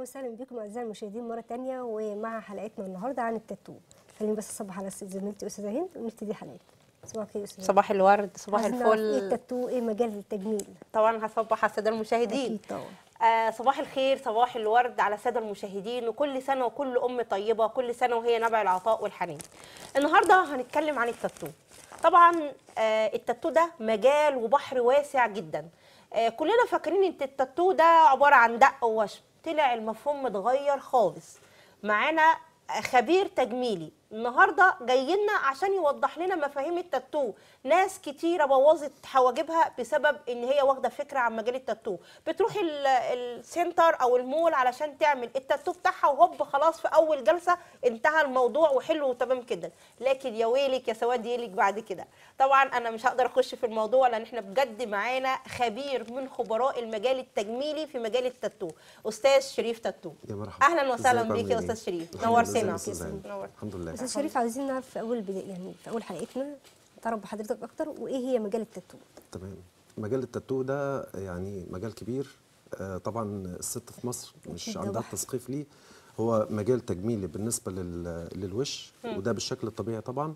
وسهلا بكم اعزائي المشاهدين مره تانية ومع حلقتنا النهارده عن التاتو خليني بس اصبح على زميلتي استاذه هند ونبتدي حلقتنا صباح الخير يا استاذه هند. صباح الورد صباح عايزين نعرف ايه الفل التاتو ايه مجال التجميل طبعا هصبح على الساده المشاهدين اكيد طبعا آه صباح الخير صباح الورد على الساده المشاهدين وكل سنه وكل ام طيبه كل سنه وهي نبع العطاء والحنان النهارده هنتكلم عن التاتو طبعا آه التاتو ده مجال وبحر واسع جدا آه كلنا فاكرين ان التاتو ده عباره عن دق ووشم طلع المفهوم متغير خالص معانا خبير تجميلي النهارده جاي لنا عشان يوضح لنا مفاهيم التاتو ناس كتيره بوظت حواجبها بسبب ان هي واخده فكره عن مجال التاتو بتروح ال- السنتر او المول علشان تعمل التاتو بتاعها وهوب خلاص في اول جلسه انتهى الموضوع وحلو وتمام كده لكن يا ويلك يا سواد يلك بعد كده طبعا انا مش هقدر اخش في الموضوع لان احنا بجد معانا خبير من خبراء المجال التجميلي في مجال التاتو استاذ شريف تاتو يا مرحبا اهلا وسهلا ازيك بيك يا عاملة استاذ ايه؟ شريف الحمد لله، نورتنا ازيك يا أستاذ هند؟ نورت. الحمد لله استاذ شريف عايزين نعرف في اول بدا... يعني في اول حلقتنا تعرف بحضرتك اكتر وايه هي مجال التاتو تمام مجال التاتو ده يعني مجال كبير آه، طبعا الست في مصر مش أكيد عندها طبعاً. تثقيف ليه هو مجال تجميلي بالنسبه لل- للوش وده بالشكل الطبيعي طبعا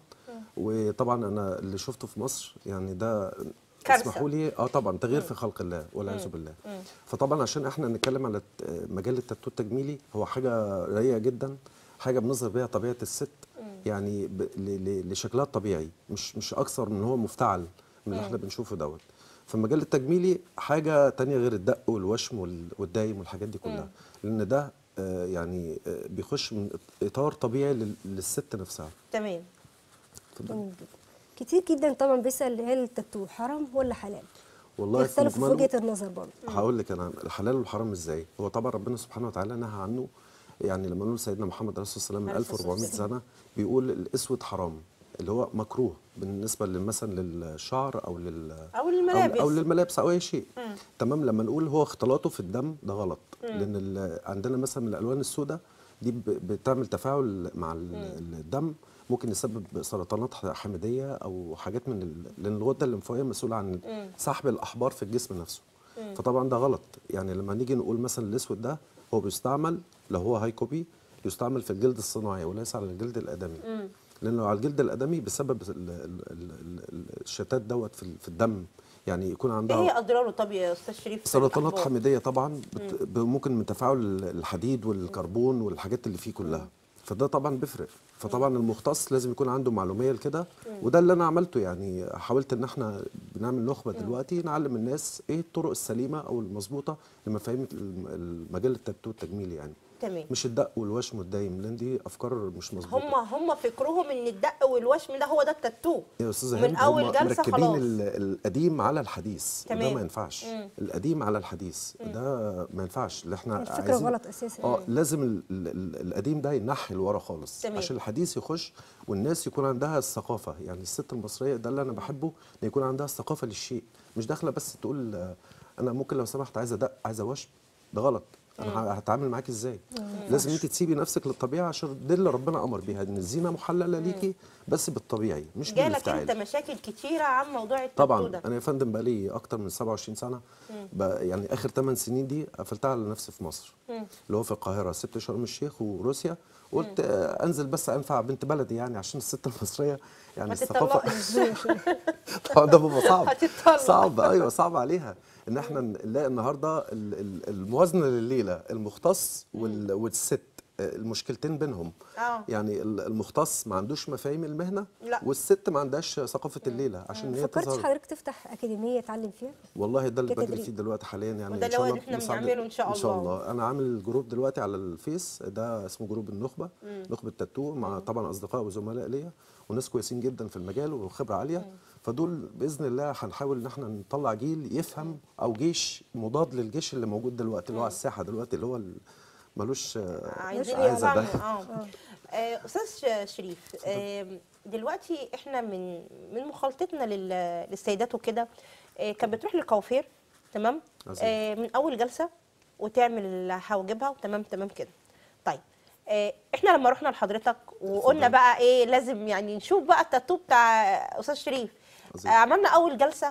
وطبعا انا اللي شفته في مصر يعني ده كارثة. اسمحوا لي اه طبعا تغيير في خلق الله والعياذ بالله فطبعا عشان احنا نتكلم على الت- مجال التاتو التجميلي هو حاجه رايقه جدا حاجه بنظهر بيها طبيعه الست يعني ب... ل... ل... لشكلها الطبيعي مش مش اكثر من هو مفتعل من اللي احنا بنشوفه دوت فالمجال التجميلي حاجه تانية غير الدق والوشم وال... والدايم والحاجات دي كلها لان ده آه، يعني آه، بيخش من اطار طبيعي لل... للست نفسها تمام اتفضل. جميل جدا. كتير جدا طبعا بيسال هل التاتو حرام ولا حلال والله في يختلفوا في مجمله- وجهه النظر برضه هقول لك انا الحلال والحرام ازاي هو طبعا ربنا سبحانه وتعالى نهى عنه يعني لما نقول سيدنا محمد عليه الصلاه والسلام من عليه الصلاة 1400 سنه بيقول الاسود حرام اللي هو مكروه بالنسبه لل- مثلا للشعر او لل او الملابس أو, او للملابس او اي شيء تمام لما نقول هو اختلاطه في الدم ده غلط لان ال- عندنا مثلا من الالوان السوداء دي ب- بتعمل تفاعل مع ال- الدم ممكن يسبب سرطانات حميديه او حاجات من ال... لان الغده الليمفاويه مسؤوله عن سحب الاحبار في الجسم نفسه فطبعا ده غلط يعني لما نيجي نقول مثلا الاسود ده هو بيستعمل لو هو هاي كوبي يستعمل في الجلد الصناعي وليس على الجلد الادمي لانه على الجلد الادمي بسبب ال- ال- ال- ال- الشتات دوت في ال- في الدم يعني يكون ايه عندها هي اضراره طب يا استاذ شريف في سرطانات الأحبار؟ حميديه طبعا بت... ب- ممكن من تفاعل الحديد والكربون والحاجات اللي فيه كلها فده طبعا بيفرق فطبعا المختص لازم يكون عنده معلوميه لكده وده اللي انا عملته يعني حاولت ان احنا بنعمل نخبه دلوقتي نعلم الناس ايه الطرق السليمه او المظبوطه لمفاهيم الم- المجال التاتو التجميلي يعني تمام مش الدق والوشم والدايم لان دي افكار مش مظبوطه هم هم فكرهم ان الدق والوشم ده هو ده التاتو يا استاذه من هند أول هم جلسة مركبين خلاص. ال- القديم على الحديث وده تمام. ما ينفعش القديم على الحديث ده ما ينفعش اللي احنا الفكرة عايزين غلط أساساً. اه لازم ال ال ال القديم ده ينحي لورا خالص تمام. عشان الحديث يخش والناس يكون عندها الثقافه يعني الست المصريه ده اللي انا بحبه ان يكون عندها الثقافه للشيء مش داخله بس تقول آه، انا ممكن لو سمحت عايزه دق عايزه وشم ده غلط انا ه- هتعامل معاك ازاي لازم انت تسيبي نفسك للطبيعه عشان دي اللي ربنا امر بيها ان الزينه محلله ليكي بس بالطبيعي مش جالك بالافتعال انت مشاكل كتيره عن موضوع التاتو طبعا ده انا يا فندم بقى لي اكتر من 27 سنه بقى يعني اخر 8 سنين دي قفلتها على نفسي في مصر اللي هو في القاهره سبت شرم الشيخ وروسيا وقلت آه، انزل بس انفع بنت بلدي يعني عشان الست المصريه يعني ما الثقافه تتطلقش طبعا ده بيبقى صعب هتتطلق. صعب ايوه صعب عليها ان احنا نلاقي النهارده ال- ال- الموازنه لليله المختص وال- والست آه، المشكلتين بينهم آه. يعني ال- المختص ما عندوش مفاهيم المهنه لا. والست ما عندهاش ثقافه الليله عشان هي فكرتش تظهر حضرتك تفتح اكاديميه تعلم فيها والله ده اللي بجري كتدريب. فيه دلوقتي حاليا يعني وده ان شاء اللي الله احنا بمساعدة- بنعمله إن شاء ان شاء الله. الله انا عامل جروب دلوقتي على الفيس ده اسمه جروب النخبه نخبه تاتو مع طبعا اصدقاء وزملاء ليا وناس كويسين جدا في المجال وخبره عاليه فدول باذن الله هنحاول ان احنا نطلع جيل يفهم او جيش مضاد للجيش اللي موجود دلوقتي اللي هو على الساحه دلوقتي اللي هو ال- ملوش آه، عايزين عايزه ده يفهموا اه آه، استاذ ش- شريف آم، دلوقتي احنا من من مخالطتنا لل- للسيدات وكده آه، كانت بتروح للكوافير تمام عظيم. آه، من اول جلسه وتعمل حواجبها وتمام تمام كده طيب آه، احنا لما رحنا لحضرتك وقلنا اتفضل. بقى ايه لازم يعني نشوف بقى التاتو بتاع استاذ شريف عظيم. آه، عملنا اول جلسه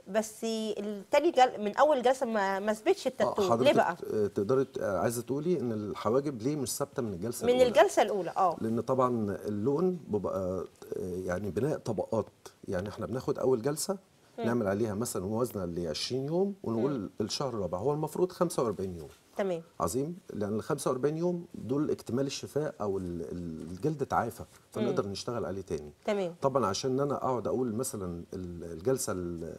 بس التاني جل... من اول جلسه ما ما ثبتش التاتو ليه حضرتك بقى آه، تقدري ت- آه، عايزه تقولي ان الحواجب ليه مش ثابته من الجلسه من الأولى؟ الجلسه الاولى اه لان طبعا اللون بيبقى آه، يعني بناء طبقات يعني احنا بناخد اول جلسه نعمل عليها مثلا موازنه ل 20 يوم ونقول الشهر الرابع هو المفروض 45 يوم تمام عظيم لان ال 45 يوم دول اكتمال الشفاء او ال- ال- الجلد تعافى فنقدر نشتغل عليه تاني تمام طبعا عشان انا اقعد اقول مثلا ال- الجلسه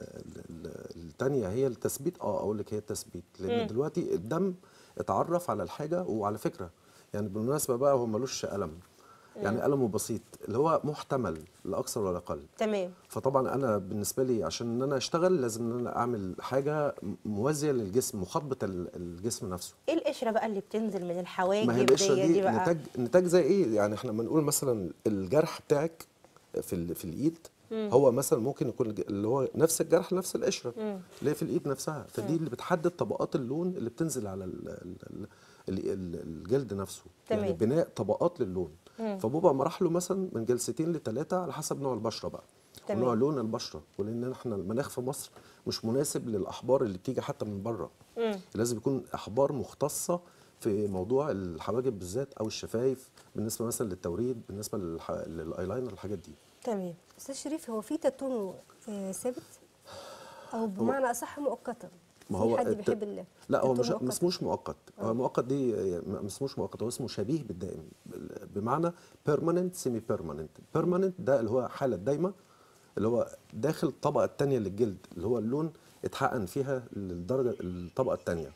الثانيه هي التثبيت اه اقول لك هي التثبيت لان دلوقتي الدم اتعرف على الحاجه وعلى فكره يعني بالمناسبه بقى هو ملوش الم يعني المه بسيط اللي هو محتمل لا اكثر ولا اقل تمام فطبعا انا بالنسبه لي عشان ان انا اشتغل لازم ان انا اعمل حاجه موازيه للجسم مخاطبه ال- الجسم نفسه ايه القشره بقى اللي بتنزل من الحواجب ما هي القشره دي, دي, دي بقى نتاج نتاج زي ايه يعني احنا لما نقول مثلا الجرح بتاعك في ال- في الايد هو مثلا ممكن يكون الج- اللي هو نفس الجرح نفس القشره اللي هي في الايد نفسها فدي اللي بتحدد طبقات اللون اللي بتنزل على ال ال ال ال ال الجلد نفسه يعني تمام. بناء طبقات للون فبيبقى مراحله مثلا من جلستين لثلاثه على حسب نوع البشره بقى تمام. ونوع لون البشره ولان احنا المناخ في مصر مش مناسب للاحبار اللي بتيجي حتى من بره لازم يكون احبار مختصه في موضوع الحواجب بالذات او الشفايف بالنسبه مثلا للتوريد بالنسبه للح... للايلاينر الحاجات دي تمام استاذ شريف هو في تاتو آه، ثابت او بمعنى اصح مؤقتا ما في هو حد الت- بيحب ال- لا هو التاتو مش المؤقت. ما اسموش مؤقت هو مؤقت دي ما اسموش مؤقت هو اسمه شبيه بالدائم بمعنى بيرمننت سيمي بيرمننت بيرمننت ده اللي هو حاله دايمه اللي هو داخل الطبقه الثانيه للجلد اللي هو اللون اتحقن فيها للدرجه الطبقه الثانيه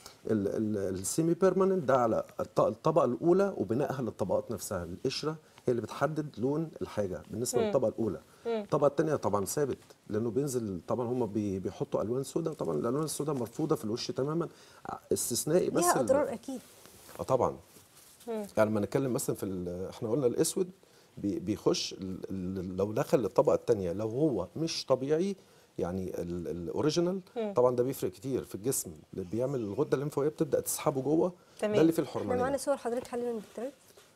السيمي بيرمننت ده على الط- الطبقه الاولى وبنائها للطبقات نفسها القشره هي اللي بتحدد لون الحاجه بالنسبه للطبقه الاولى الطبقه الثانيه طبعا ثابت لانه بينزل طبعا هم بيحطوا الوان سوداء طبعا الالوان السوداء مرفوضه في الوش تماما استثنائي بس ليها ال- اضرار اكيد اه طبعا يعني لما نتكلم مثلا في ال- احنا قلنا الاسود بي- بيخش ال- ال- لو دخل للطبقه الثانيه لو هو مش طبيعي يعني ال- الاوريجينال طبعا ده بيفرق كتير في الجسم اللي بيعمل الغده الليمفاويه بتبدا تسحبه جوه تمام. ده اللي في احنا معانا الحرمانيه صور حضرتك حاليا بتتعرض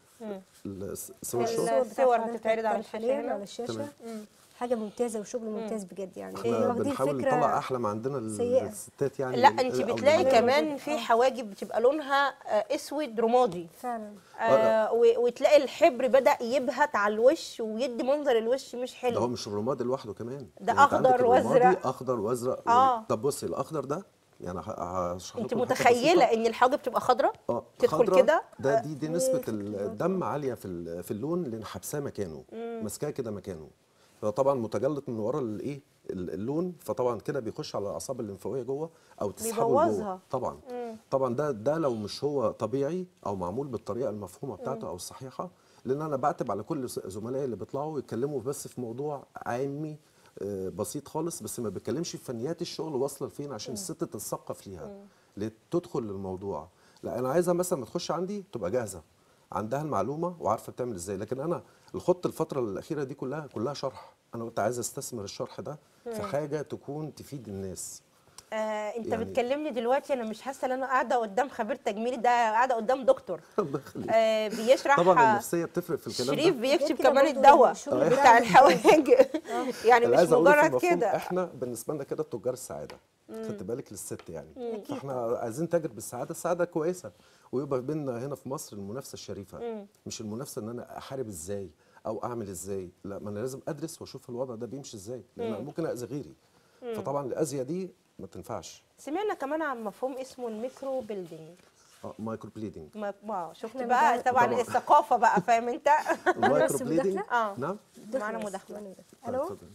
الس- سوى ال- الشغل الصور بتاعت الصور حضرتك هتتعرض على بتتعرض الشاشة حاليا هنا. على الشاشه تمام. حاجه ممتازه وشغل ممتاز بجد يعني احنا واخدين بنحاول فكرة نطلع احلى ما عندنا ال- سيئة. الستات يعني لا انت أو بتلاقي الرجالة. كمان في حواجب بتبقى لونها آه، اسود رمادي فعلا آه و- وتلاقي الحبر بدا يبهت على الوش ويدي منظر الوش مش ده هو حلو مش الرمادي لوحده كمان ده أنت عندك أخضر الرمادي وأزرق. اخضر وازرق آه. طب بصي الاخضر ده يعني ه- هشرح انت لكم حاجة متخيله بسيطة. ان الحواجب تبقى خضراء اه تدخل خضرا كده ده دي دي نسبه فكرة الدم عاليه في ال- في اللون لان حبساه مكانه ماسكاه كده مكانه فطبعا متجلط من ورا الايه ال- اللون فطبعا كده بيخش على الاعصاب الليمفاويه جوه او تسحبه بيبوظها. لجوه طبعا طبعا ده ده لو مش هو طبيعي او معمول بالطريقه المفهومه بتاعته او الصحيحه لان انا بعتب على كل ز- زملائي اللي بيطلعوا يتكلموا بس في موضوع عامي آه، بسيط خالص بس ما بيتكلمش في فنيات الشغل واصله لفين عشان الست تتثقف ليها لتدخل للموضوع لا انا عايزها مثلا ما تخش عندي تبقى جاهزه عندها المعلومه وعارفه بتعمل ازاي لكن انا الخط الفتره الاخيره دي كلها كلها شرح انا كنت عايز استثمر الشرح ده في حاجه تكون تفيد الناس آه انت يعني- بتكلمني دلوقتي انا مش حاسه ان انا قاعده قدام خبير تجميلي ده قاعده قدام دكتور الله يخليك. آه بيشرح طبعا النفسيه بتفرق في الكلام شريف ده بيكتب غير كده كمان برضو الدواء الشغل بتاع بتاع الحواجب يعني اللي مش عايز أقوله في مجرد المفهوم كده احنا بالنسبه لنا كده تجار السعاده خدت بالك للست يعني أكيد فاحنا عايزين تاجر بالسعاده السعاده كويسه ويبقى بيننا هنا في مصر المنافسه الشريفه مش المنافسه ان انا احارب ازاي او اعمل ازاي لا ما انا لازم ادرس واشوف الوضع ده بيمشي ازاي لان أنا ممكن اذي غيري فطبعا الاذيه دي ما تنفعش سمعنا كمان عن مفهوم اسمه الميكرو بيلدينج اه مايكرو بليدنج ما ما شفت إحنا بقى بنتعرف- طبعا طبعا. الثقافه بقى فاهم انت المايكرو بس بليدنج مداخلة؟ اه نعم معانا بس، مداخلة. معانا مداخلة. طيب، الو اتفضل.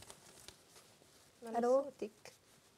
ألو؟ صوتك.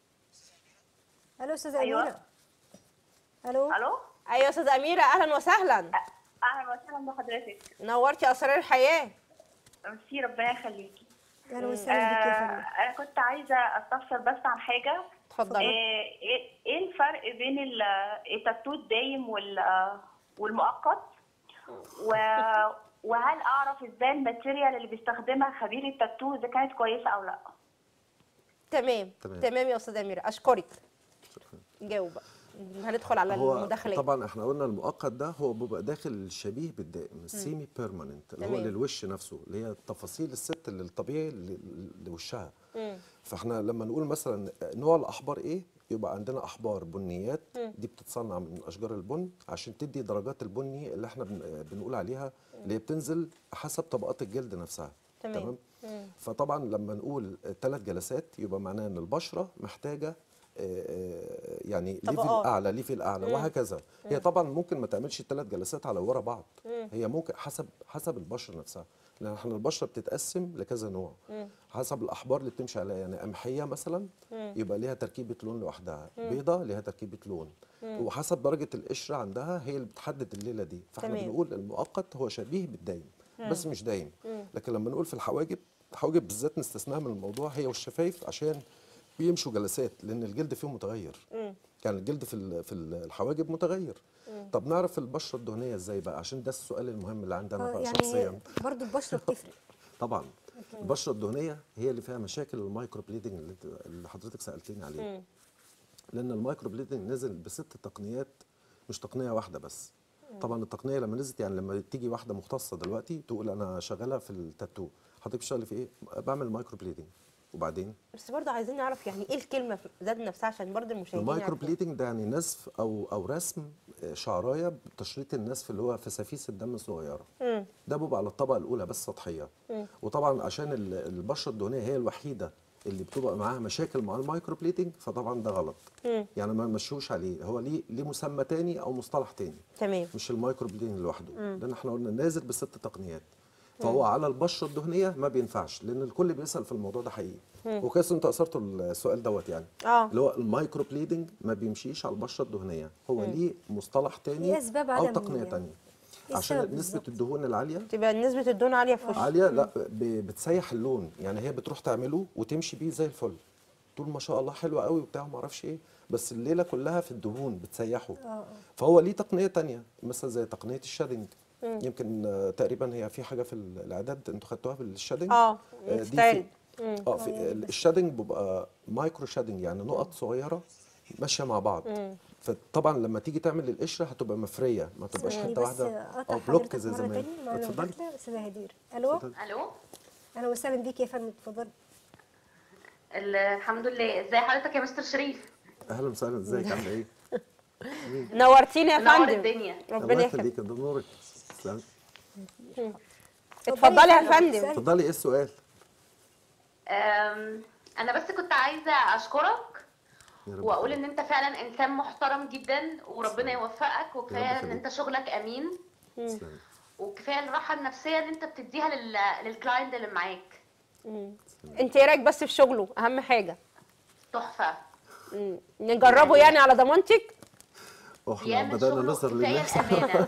الو استاذه أيوة. اميره الو الو ايوه يا استاذه اميره اهلا وسهلا اهلا وسهلا بحضرتك نورتي اسرار الحياه ميرسي ربنا يخليكي اهلا آه وسهلا بك يا فندم انا كنت عايزه استفسر بس عن حاجه آه اتفضلي ايه إيه الفرق بين ال- التاتو الدايم وال- والمؤقت و وهل اعرف ازاي الماتيريال اللي بيستخدمها خبير التاتو اذا كانت كويسه او لا تمام تمام. تمام يا استاذه اميره اشكرك جاوب بقى هندخل على هو المداخلات طبعا احنا قلنا المؤقت ده هو بيبقى داخل شبيه بالدائم السيمي بيرمننت اللي هو تمام. للوش نفسه اللي هي تفاصيل الست اللي الطبيعي ل- لوشها فاحنا لما نقول مثلا نوع الاحبار ايه يبقى عندنا احبار بنيات دي بتتصنع من اشجار البن عشان تدي درجات البني اللي احنا بن- بنقول عليها اللي هي بتنزل حسب طبقات الجلد نفسها تمام. فطبعا لما نقول ثلاث جلسات يبقى معناه ان البشره محتاجه آه، آه، يعني ليفل طبقات. اعلى ليفل اعلى وهكذا هي طبعا ممكن ما تعملش ثلاث جلسات على ورا بعض هي ممكن حسب حسب البشره نفسها لان احنا البشره بتتقسم لكذا نوع حسب الاحبار اللي بتمشي عليها يعني قمحيه مثلا يبقى ليها تركيبه لون لوحدها بيضه ليها تركيبه لون وحسب درجه القشره عندها هي اللي بتحدد الليله دي فاحنا تمام. بنقول المؤقت هو شبيه بالدايم بس مش دايم لكن لما نقول في الحواجب الحواجب بالذات نستثناها من الموضوع هي والشفايف عشان بيمشوا جلسات لان الجلد فيهم متغير يعني الجلد في ال- في ال- الحواجب متغير طب نعرف البشره الدهنيه ازاي بقى عشان ده السؤال المهم اللي عندي انا آه، بقى يعني شخصيا برضو البشره بتفرق طبعا البشره الدهنيه هي اللي فيها مشاكل المايكرو بليدنج اللي, انت- اللي حضرتك سالتني عليه لان المايكرو بليدنج نزل بست تقنيات مش تقنيه واحده بس طبعا التقنيه لما نزلت يعني لما تيجي واحده مختصه دلوقتي تقول انا شغاله في التاتو حضرتك بتشتغلي في ايه بعمل مايكرو بليدنج وبعدين بس برضه عايزين نعرف يعني ايه الكلمه ذات نفسها عشان برضه المشاهدين المايكرو يعرفوا. بليدنج ده يعني نزف او او رسم آه، شعرايه بتشريط النزف اللي هو فسافيس الدم الصغيره مم. ده بيبقى على الطبقه الاولى بس سطحيه وطبعا عشان ال- البشره الدهنيه هي الوحيده اللي بتبقى معاها مشاكل مع المايكرو بليدنج فطبعا ده غلط يعني ما نمشوش عليه هو ليه ليه مسمى تاني او مصطلح تاني تمام مش المايكرو بليدنج لوحده لان احنا قلنا نازل بست تقنيات فهو على البشره الدهنيه ما بينفعش لان الكل بيسال في الموضوع ده حقيقي وكويس انتوا اثرتوا السؤال دوت يعني اه اللي هو المايكرو بليدنج ما بيمشيش على البشره الدهنيه هو ليه مصطلح تاني ليه أسباب او عدم تقنيه يعني. تانيه إيه عشان السبب نسبه بالظبط؟ الدهون العاليه تبقى نسبه الدهون عاليه في وشك عاليه لا ب- بتسيح اللون يعني هي بتروح تعمله وتمشي بيه زي الفل تقول ما شاء الله حلوه قوي وبتاع ما اعرفش ايه بس الليله كلها في الدهون بتسيحه فهو ليه تقنيه تانية مثلا زي تقنيه الشادنج يمكن آه، تقريبا هي في حاجه في الاعداد انتوا خدتوها في الشادنج اه دي بتتعرض. في اه في الشادنج بيبقى مايكرو شادنج يعني نقط صغيره ماشيه مع بعض فطبعا لما تيجي تعمل القشره هتبقى مفريه ما تبقاش يعني حته بس واحده قطع او بلوك حضرتك زي مرة زمان تاني معانا اتفضلي مداخلة أستاذة هدير ألو اتفضلي. الو أهلا وسهلا بيكي يا فندم اتفضلي الحمد لله ازي حضرتك يا مستر شريف اهلا وسهلا ازيك عامله ايه؟ نورتينا يا نور فندم الدنيا ربنا الله يخليك يخليك ده نورك تسلمي. اتفضلي يا اتفضلي. فندم اتفضلي ايه السؤال؟ أم، انا بس كنت عايزه اشكرك يا رب واقول يخليك. ان انت فعلا انسان محترم جدا وربنا يوفقك وكفايه ان يخليك. انت شغلك امين تسلمي. وكفايه الراحه النفسيه اللي انت بتديها لل... للكلاينت اللي معاك انت ايه رايك بس في شغله اهم حاجه تحفه مم. نجربه يعني على ضمانتك واحنا بيعمل بدانا شغله نظهر كفايه للناس الامانه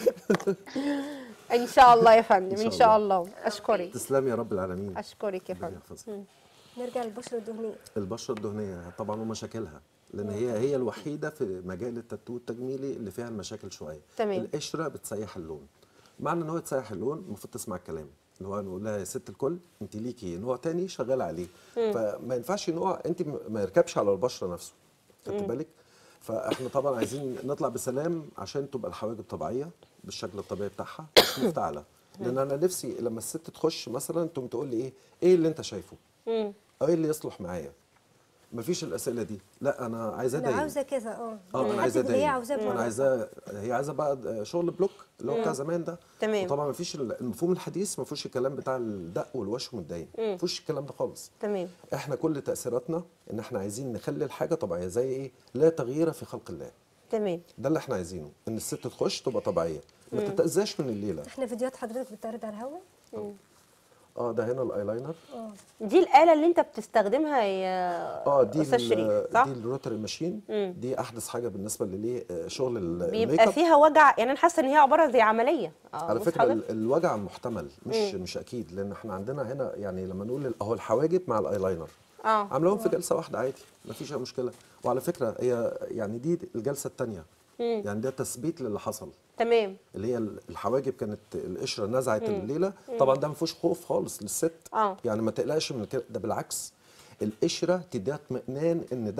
ان شاء الله يا فندم إن ان شاء شاء الله اشكرك تسلمي يا رب العالمين اشكرك يا ربنا فندم يحفظك. نرجع للبشرة الدهنية البشره الدهنيه طبعا ومشاكلها لان هي هي الوحيده في مجال التاتو التجميلي اللي فيها المشاكل شويه تمام. القشره بتسيح اللون معنى ان هو تسيح اللون المفروض تسمع الكلام اللي هو نقول لها يا ست الكل انت ليكي نوع تاني شغال عليه فما ينفعش نوع انت م- ما يركبش على البشره نفسه خدت بالك فاحنا طبعا عايزين نطلع بسلام عشان تبقى الحواجب طبيعيه بالشكل الطبيعي بتاعها مش مفتعله لان انا نفسي لما الست تخش مثلا تقوم تقول لي ايه ايه اللي انت شايفه مم. او ايه اللي يصلح معايا مفيش الاسئله دي لا انا عايزاه أنا دايم عاوزة كذا اه اه انا نحدد عايزاه اللي هي دايم عاوزاه انا بمعنى عايزاه هي عايزه بقى شغل بلوك اللي هو بتاع زمان ده تمام. وطبعا مفيش ال- المفهوم الحديث ما فيهوش الكلام بتاع الدق والوشم الدايم ما فيهوش الكلام ده خالص تمام احنا كل تاثيراتنا ان احنا عايزين نخلي الحاجه طبيعيه زي ايه لا تغيير في خلق الله تمام ده اللي احنا عايزينه ان الست تخش تبقى طبيعيه ما تتاذاش من الليله احنا فيديوهات حضرتك بتعرض على الهواء اه ده هنا الايلاينر اه دي الاله اللي انت بتستخدمها يا اه دي استاذ ال- شريف صح دي الروتري ماشين دي احدث حاجه بالنسبه لليه آه، شغل ال- الميك بيبقى اب فيها وجع يعني انا حاسه ان هي عباره زي عمليه اه على بص فكره حضرتك. ال- الوجع محتمل مش مش اكيد لان احنا عندنا هنا يعني لما نقول ال- اهو الحواجب مع الايلاينر اه عاملاهم في جلسه واحده عادي مفيش اي مشكله وعلى فكره هي يعني دي الجلسه الثانيه يعني ده تثبيت للي حصل تمام اللي هي ال- الحواجب كانت القشره نزعت الليله طبعا ده ما فيهوش خوف خالص للست آه. يعني ما تقلقش من كده ده بالعكس القشره تديها اطمئنان ان ده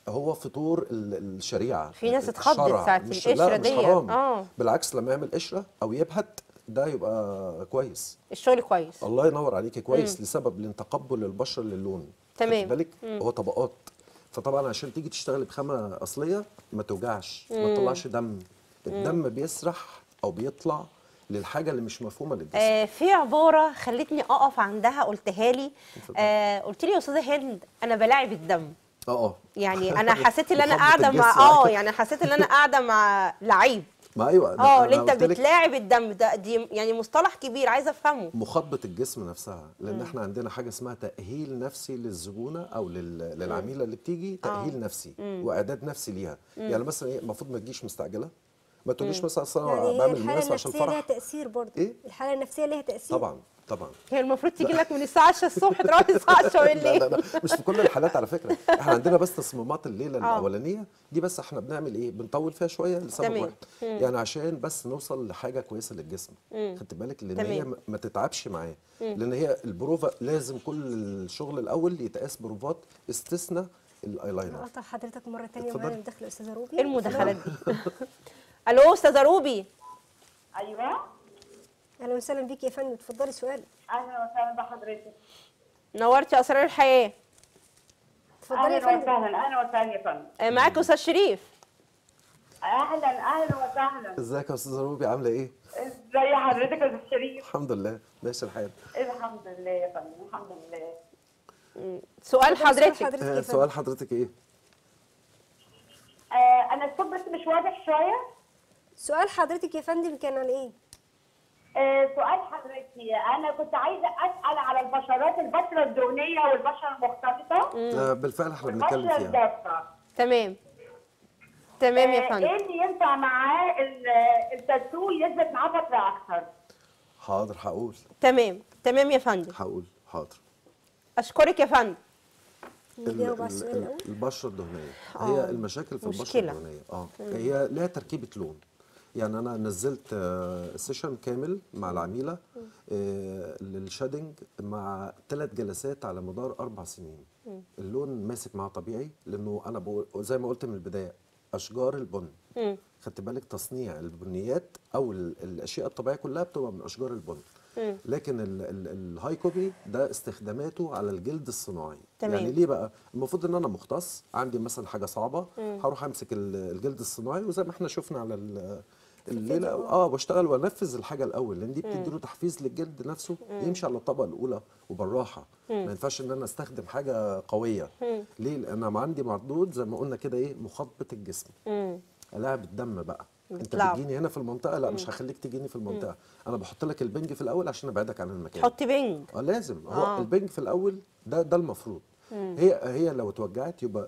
هو فطور ال- الشريعه في ناس اتخضت الشرع. ساعة مش القشرة لا مش دي. حرام آه. بالعكس لما يعمل قشره او يبهت ده يبقى كويس الشغل كويس الله ينور عليكي كويس لسبب لان تقبل البشره للون تمام. خدت بالك هو طبقات فطبعا عشان تيجي تشتغلي بخامه اصليه ما توجعش ما تطلعش دم الدم بيسرح او بيطلع للحاجه اللي مش مفهومه للجسم آه في عباره خلتني اقف عندها قلتها لي اتفضل. آه قلت لي يا استاذه هند انا بلاعب الدم اه اه يعني انا حسيت ان انا مخبط قاعده مع الجسم. اه يعني حسيت ان انا قاعده مع لعيب ما ايوه ده اه أنا اللي انت قلت لك بتلاعب الدم ده دي يعني مصطلح كبير عايزه افهمه مخاطبه الجسم نفسها لان احنا عندنا حاجه اسمها تاهيل نفسي للزبونه او لل- للعميله اللي بتيجي تاهيل نفسي واعداد نفسي ليها يعني مثلا ايه المفروض ما تجيش مستعجله ما تقوليش مثلا اصل يعني انا هي بعمل الحاله المناسبه عشان النفسيه لها فرح تاثير برضه إيه؟ الحاله النفسيه لها تاثير طبعا طبعا هي المفروض تيجي لك من الساعه 10 الصبح تروح الساعه 10 لا بالليل لا لا مش في كل الحالات على فكره احنا عندنا بس تصميمات الليله آه. الاولانيه دي بس احنا بنعمل ايه بنطول فيها شويه لسبب تمام. واحد يعني عشان بس نوصل لحاجه كويسه للجسم خدت بالك لان هي تمام. ما- ما تتعبش معاه لان هي البروفا لازم كل الشغل الاول يتقاس بروفات استثناء الايلاينر اقطع حضرتك مره ثانيه اتفضلي. معانا مداخله استاذه روبي ايه المداخلات دي الو استاذه روبي ايوه اهلا وسهلا بيكي يا فندم اتفضلي سؤالك اهلا وسهلا بحضرتك نورتي اسرار الحياه اتفضلي يا اهلا فندم وسهلا اهلا وسهلا يا فندم آه، معاك استاذ شريف اهلا اهلا وسهلا ازيك يا استاذه روبي عامله ايه ازي حضرتك يا استاذ شريف الحمد لله ماشي الحال الحمد لله يا فندم الحمد لله سؤال اتفضلي حضرتك حضرتك يا آه، فندم. سؤال حضرتك ايه آه انا الصوت بس مش واضح شويه سؤال حضرتك يا فندم كان على ايه آه سؤال حضرتك انا كنت عايزه اسال على البشرات البشره الدهنيه والبشره المختلطه آه، بالفعل احنا بنتكلم والبشره فيها الجافه تمام تمام يا آه، فندم ايه اللي ينفع معاه ال- التاتو يثبت معاه فتره اكثر حاضر هقول تمام تمام يا فندم هقول حاضر اشكرك يا فندم نجاوب على ال- السؤال ال- الاول البشره الدهنيه آه، هي المشاكل في البشره مشكلة. الدهنيه اه هي لها تركيبه لون يعني انا نزلت آه، سيشن كامل مع العميله آه، للشادنج مع ثلاث جلسات على مدار اربع سنين اللون ماسك معاه طبيعي لانه انا بقول زي ما قلت من البدايه اشجار البن مم. خدت بالك تصنيع البنيات او ال- الاشياء الطبيعيه كلها بتبقى من اشجار البن مم. لكن ال- ال- الهاي كوبي ده استخداماته على الجلد الصناعي تمام. يعني ليه بقى المفروض ان انا مختص عندي مثلا حاجه صعبه هروح امسك ال- الجلد الصناعي وزي ما احنا شفنا على ال- الليله الفيديو، اه بشتغل وانفذ الحاجه الاول لان دي بتديله تحفيز للجلد نفسه يمشي على الطبقه الاولى وبالراحه ما ينفعش ان انا استخدم حاجه قويه ليه لان انا عندي مردود زي ما قلنا كده ايه مخاطبه الجسم مم. الاعب الدم بقى انت بتلعب. بتجيني هنا في المنطقه لا مش هخليك تجيني في المنطقه انا بحط لك البنج في الاول عشان ابعدك عن المكان تحطي بنج اه لازم هو آه. آه. البنج في الاول ده ده المفروض هي هي لو اتوجعت يبقى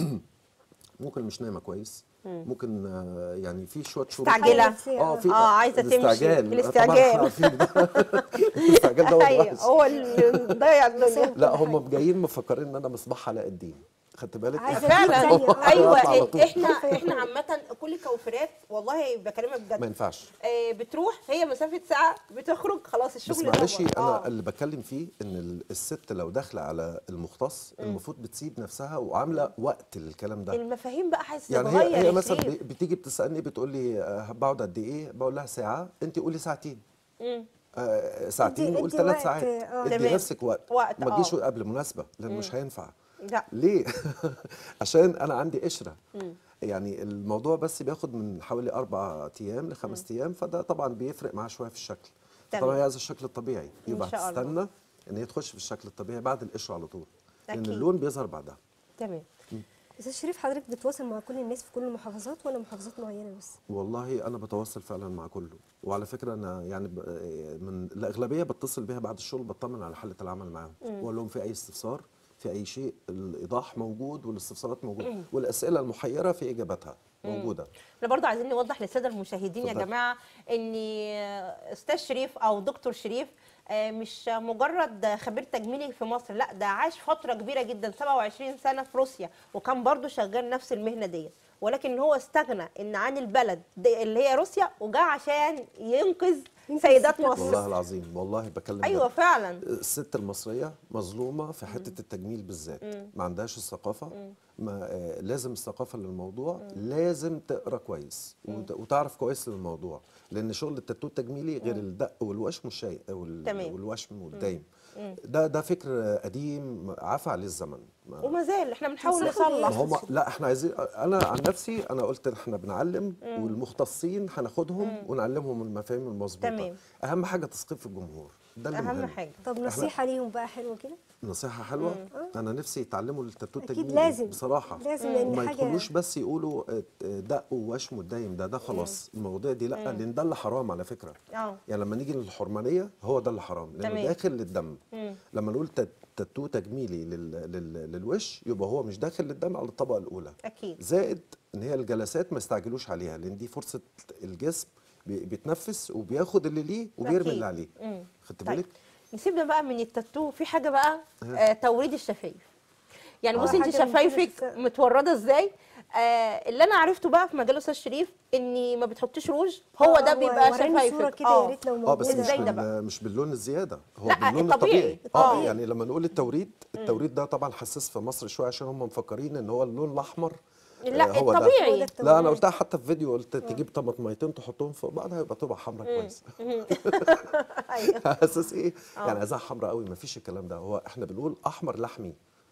ممكن مش نايمه كويس ممكن آه، يعني في شويه شروط مستعجلة. حاجة نفسية، اه في آه، عايزة تمشي. الاستعجال الاستعجال. طبعا احنا عارفين ده. الاستعجال ده هو ايوه الوحش. هو اللي ضيع الدنيا لا هم جايين مفكرين ان انا مصباح علاء الدين خدت بالك عايزة فعلا تانية. آه. ايوه على طول. احنا احنا عامه كل كوافيرات والله بكلمك ما بجد ينفعش آه، بتروح هي مسافه ساعه بتخرج خلاص الشغل بس معلش ضبط. انا آه. اللي بتكلم فيه ان ال- الست لو داخله على المختص المفروض بتسيب نفسها وعامله وقت للكلام ده المفاهيم بقى عايز يعني تتغير هي هي يا مثلا شريف. بي- بتيجي بتسالني بتقول لي آه، بقعد قد ايه بقول لها ساعه انت قولي ساعتين مم. آه، ساعتين ادي- نقول ادي ثلاث وقت، ساعات آه. ادي تمام. نفسك وقت وقت، ما تجيش آه. قبل مناسبه لان مش هينفع لا ليه عشان انا عندي قشره يعني الموضوع بس بياخد من حوالي اربع ايام لخمس ايام فده طبعا بيفرق معاه شويه في الشكل تمام. طبعا هي عايزه الشكل الطبيعي يبقى شاء الله. هتستنى ان هي تخش في الشكل الطبيعي بعد القشره على طول لان أكيد. اللون بيظهر بعدها تمام استاذ شريف حضرتك بتواصل مع كل الناس في كل المحافظات ولا محافظات معينه بس والله انا بتواصل فعلا مع كله وعلى فكره انا يعني ب- من الاغلبيه بتصل بيها بعد الشغل بطمن على حاله العمل معاهم واقول لهم في اي استفسار في اي شيء الايضاح موجود والاستفسارات موجوده والاسئله المحيره في اجاباتها موجوده احنا برضه عايزين نوضح للساده المشاهدين يا اتفضل. جماعه ان استاذ شريف او دكتور شريف آه، مش مجرد خبير تجميلي في مصر لا ده عاش فتره كبيره جدا 27 سنه في روسيا وكان برضه شغال نفس المهنه ديت ولكن هو استغنى ان عن البلد دي اللي هي روسيا وجا عشان ينقذ سيدات والله مصر العظيم والله بكلم ايوه جد. فعلا الست المصريه مظلومه في حته التجميل بالذات ما عندهاش الثقافه ما آه لازم الثقافه للموضوع لازم تقرا كويس وت- وتعرف كويس للموضوع لان شغل التاتو التجميلي غير الدق والوشم والشيء وال- تمام. والوشم والدايم ده ده فكر قديم عفى عليه الزمن ما- وما زال احنا بنحاول تنصحوا بإيه؟ ما نصلح هم لا احنا عايزين انا عن نفسي انا قلت احنا بنعلم والمختصين هناخدهم ونعلمهم المفاهيم المظبوطه تمام. اهم حاجه تثقيف الجمهور ده اللي اهم مهم. حاجه طب نصيحه ليهم بقى حلوه كده نصيحه حلوه انا نفسي يتعلموا التاتو اكيد التجميلي لازم بصراحه لازم لان وما حاجه يدخلوش بس يقولوا اه، دق ووشم والدايم ده ده خلاص المواضيع دي لا لان ده اللي حرام على فكره اه يعني لما نيجي للحرمانيه هو ده اللي حرام لانه تمام. داخل للدم لما نقول تات- تاتو تجميلي لل... لل... للوش يبقى هو مش داخل للدم على الطبقه الاولى اكيد زائد ان هي الجلسات ما يستعجلوش عليها لان دي فرصه الجسم بي- بيتنفس وبياخد اللي ليه وبيرمي أكيد. اللي عليه مم. خدت طيب بالك نسيبنا بقى من التاتو في حاجه بقى آه توريد الشفايف يعني آه. بصي انت حاجة من كده شفايفك بس- متورده ازاي آه اللي انا عرفته بقى في مجال استاذ شريف اني ما بتحطيش روج هو آه، ده بيبقى وراني صوره شفايفك كده يا ريت لو اه بس موجوده مش إزاي ده بقى؟ بال... مش باللون الزياده هو لا، باللون الطبيعي. الطبيعي اه آه. يعني لما نقول التوريد التوريد ده طبعا حساس في مصر شويه عشان هم مفكرين ان هو اللون الاحمر لا آه، هو ده. هو الطبيعي ده لا انا قلتها حتى في فيديو قلت تجيب طماطميتين تحطهم فوق بعض هيبقى تبقى حمراء كويس ايوه اساس ايه يعني عايزاها حمراء قوي ما فيش الكلام ده هو احنا بنقول احمر لحمي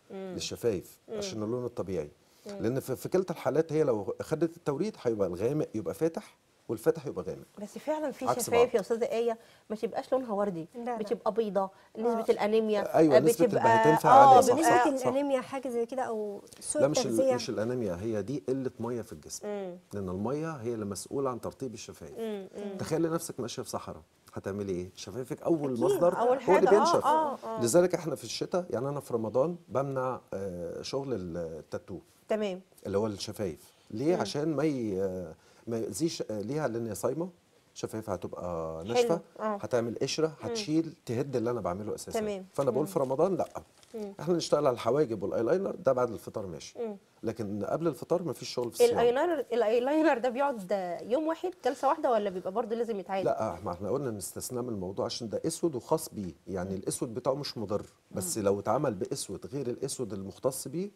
للشفايف عشان اللون الطبيعي لان في, في كلتا الحالات هي لو خدت التوريد هيبقى الغامق يبقى فاتح والفاتح يبقى غامق بس فعلا في عكس شفايف بعض. يا استاذه ايه ما تبقاش لونها وردي لا، لا. بتبقى بيضه نسبه الانيميا أيوة، آه، نسبة بتبقى البهتين فيها اه عالية، صح، بتبقى صح. نسبه الانيميا حاجه زي كده او سوء لا مش التغذيه ال- مش الانيميا هي دي قله ميه في الجسم لان الميه هي اللي مسؤوله عن ترطيب الشفايف تخيلي نفسك ماشيه في صحراء هتعملي ايه شفايفك اول أكيد، مصدر أول هو اللي حاجة، آه، بينشف آه، آه. لذلك احنا في الشتاء يعني انا في رمضان بمنع آه، شغل التاتو تمام اللي هو الشفايف ليه عشان ما ي... ما يأذيش ليها لان هي صايمه شفايفها هتبقى ناشفه آه. هتعمل قشره هتشيل تهد اللي انا بعمله اساسا تمام. فانا بقول في رمضان لا احنا نشتغل على الحواجب والايلاينر ده بعد الفطار ماشي لكن قبل الفطار مفيش شغل في الصيام الايلاينر الايلاينر ده بيقعد يوم واحد جلسه واحده ولا بيبقى برضه لازم يتعاد لا ما احنا قلنا نستثناه من الموضوع عشان ده اسود وخاص بيه يعني الاسود بتاعه مش مضر بس لو اتعمل باسود غير الاسود المختص بيه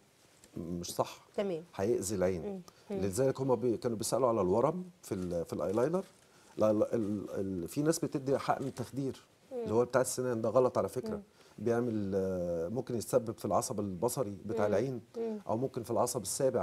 مش صح تمام هيأذي العين لذلك هم بي كانوا بيسالوا على الورم في ال في الايلاينر لا لا ال ال في ناس بتدي حقن تخدير اللي هو بتاع السنان ده غلط على فكره بيعمل آه، ممكن يتسبب في العصب البصري بتاع العين او ممكن في العصب السابع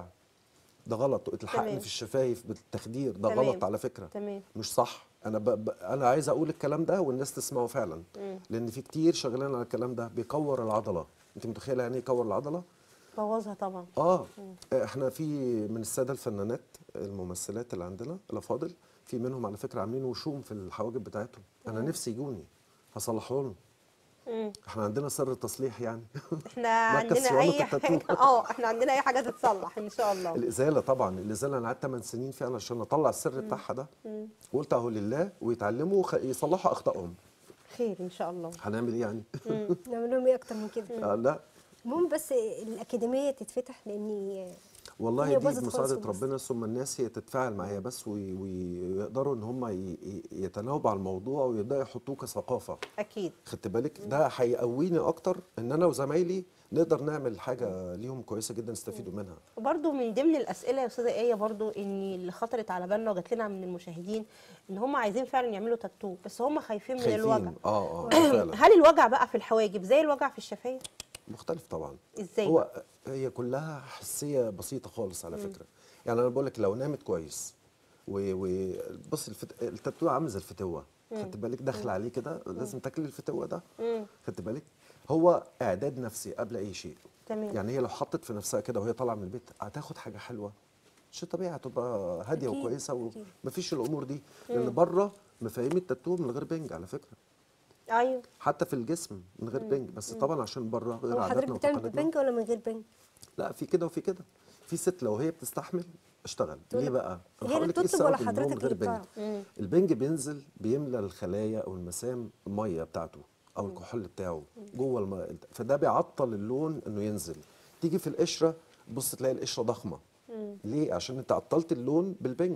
ده غلط الحقن تمام. في الشفايف بالتخدير ده تمام. غلط على فكره تمام مش صح انا ب... ب... انا عايز اقول الكلام ده والناس تسمعه فعلا لان في كتير شغالين على الكلام ده بيكور العضله انت متخيله يعني ايه يكور العضله بوظها طبعا اه احنا في من الساده الفنانات الممثلات اللي عندنا الافاضل في منهم على فكره عاملين وشوم في الحواجب بتاعتهم انا نفسي يجوني هصلح لهم مم. احنا عندنا سر التصليح يعني احنا مركز عندنا صيانة اي التاتو. حاجه اه احنا عندنا اي حاجه تتصلح ان شاء الله الازاله طبعا الازاله انا قعدت 8 سنين فعلا عشان اطلع السر بتاعها ده وقلت اهو لله ويتعلموا خ- يصلحوا اخطائهم خير ان شاء الله هنعمل ايه يعني نعمل لهم ايه اكتر من كده آه لا المهم بس الاكاديميه تتفتح لاني والله هي دي باظت خالص بمساعده في مصر. ربنا ثم الناس هي تتفاعل معايا بس وي- ويقدروا ان هم ي- ي- يتناوبوا على الموضوع ويبداوا يحطوه كثقافه اكيد خدت بالك ده هيقويني اكتر ان انا وزمايلي نقدر نعمل حاجه ليهم كويسه جدا يستفيدوا منها برضو من ضمن الاسئله يا استاذه ايه برضو ان اللي خطرت على بالنا وجات لنا من المشاهدين ان هم عايزين فعلا يعملوا تاتو بس هم خايفين من الوجع خايفين اه اه فعلا هل الوجع بقى في الحواجب زي الوجع في الشفايف مختلف طبعا ازاي هو هي كلها حسيه بسيطه خالص على فكره يعني انا بقول لك لو نامت كويس و, و... بص الفت... التاتو عامل زي الفتوه خدت بالك داخل عليه كده لازم تاكلي الفتوه ده خدت بالك هو اعداد نفسي قبل اي شيء تمام. يعني هي لو حطت في نفسها كده وهي طالعه من البيت هتاخد حاجه حلوه شيء طبيعي هتبقى هاديه أكيد، وكويسه أكيد. ومفيش الامور دي لان بره مفاهيم التاتو من غير بنج على فكره ايوه حتى في الجسم من غير بنج بس طبعا عشان بره غير هو حضرتك عاداتنا بتعمل وتقاليدنا ببنج ولا من غير بنج؟ لا في كده وفي كده في ست لو هي بتستحمل اشتغل تقول ليه لك- بقى هي هقول اللي لك ايه بتطلب ولا السبب إن هو من حضرتك غير اللي بنج بتعرف؟ البنج بينزل بيملى الخلايا او المسام الميه بتاعته او الكحول بتاعه جوه الماء فده بيعطل اللون انه ينزل تيجي في القشره بص تلاقي القشره ضخمه ليه عشان انت عطلت اللون بالبنج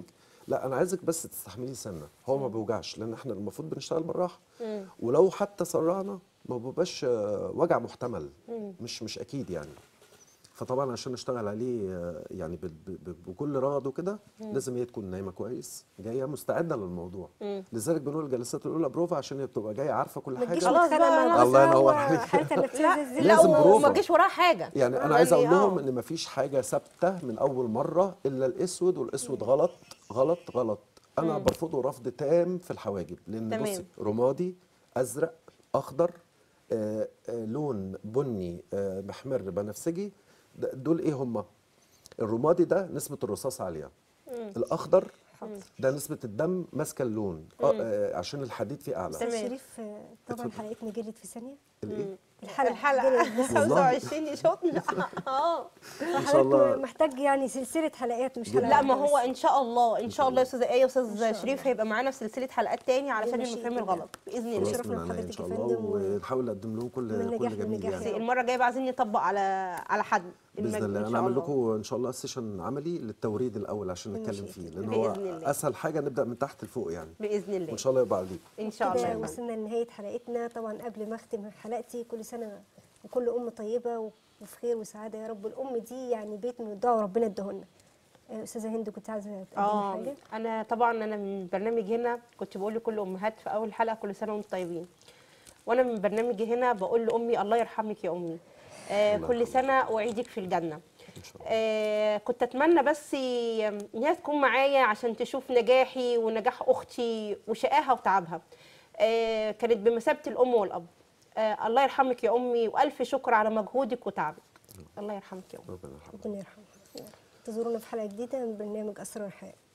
لا انا عايزك بس تستحملي سنه هو ما بيوجعش لان احنا المفروض بنشتغل بالراحه ولو حتى سرعنا ما بيبقاش آه، وجع محتمل مش مش اكيد يعني فطبعا عشان نشتغل عليه آه، يعني ب- ب- ب- بكل رغد وكده لازم هي تكون نايمه كويس جايه مستعده للموضوع لذلك بنقول الجلسات الاولى بروفا عشان هي بتبقى جايه عارفه كل ما تجيش حاجه خلاص متخانقه بقى، مع أنا- الله جوزها ينور و- عليك. حالتها النفسيه لا زي لازم لا بروفا. وما تجيش وراها حاجه يعني انا عايز اقول يعني لهم آه. ان مفيش حاجه ثابته من اول مره الا الاسود والاسود غلط غلط غلط انا برفضه رفض تام في الحواجب لان تمام. بصي رمادي ازرق اخضر آه آه لون بني آه محمر بنفسجي ده- دول ايه هم الرمادي ده نسبه الرصاص عاليه الاخضر ده نسبه الدم ماسكه اللون آه آه عشان الحديد فيه اعلى استاذ تمام. شريف آه، طبعا اتفضل. حلقتنا جرت في ثانيه الايه الحلقه الحلقه جرت. 25 شوطنا اه ان شاء الله حضرتك محتاج يعني سلسله حلقات مش حلقه لا ما واحدة هو بس. ان شاء الله ان شاء الله يا استاذه ايه يا إن استاذ شاء شريف الله. هيبقى معانا في سلسله حلقات تاني علشان بمشيئة المفاهيم الله. الغلط باذن خلاص الله شرفنا من عينيا ان بحضرتك شاء يا الله فندم و- ونحاول نقدم لهم كل من نجاح كل جميل لنجاح يعني يا رب. المره الجايه بقى عايزين نطبق على على حد باذن المجد الله إن انا شاء اعمل الله. لكم ان شاء الله سيشن عملي للتوريد الاول عشان نتكلم ماشي. فيه لان هو بإذن الله. اسهل حاجه نبدا من تحت لفوق يعني باذن الله وان شاء الله يبقى عليك ان شاء كده الله وصلنا لنهايه حلقتنا طبعا قبل ما اختم حلقتي كل سنه وكل ام طيبه و- وفي خير وسعاده يا رب الام دي يعني بيت من الدعاء وربنا اداهولنا آه، استاذه هند كنت عايزه تقدمي اه حاجه انا طبعا انا من برنامج هنا كنت بقول لكل امهات في اول حلقه كل سنه وانتم طيبين وانا من برنامجي هنا بقول لامي الله يرحمك يا امي آه الله كل يرحمك. سنه اعيدك في الجنه ان شاء الله آه كنت اتمنى بس ي- ان هي تكون معايا عشان تشوف نجاحي ونجاح اختي وشقاها وتعبها آه كانت بمثابه الام والاب آه الله يرحمك يا امي والف شكر على مجهودك وتعبك الله يرحمك يا امي ربنا يرحمه ربنا يرحمها تزورونا في حلقه جديده من برنامج اسرار الحياه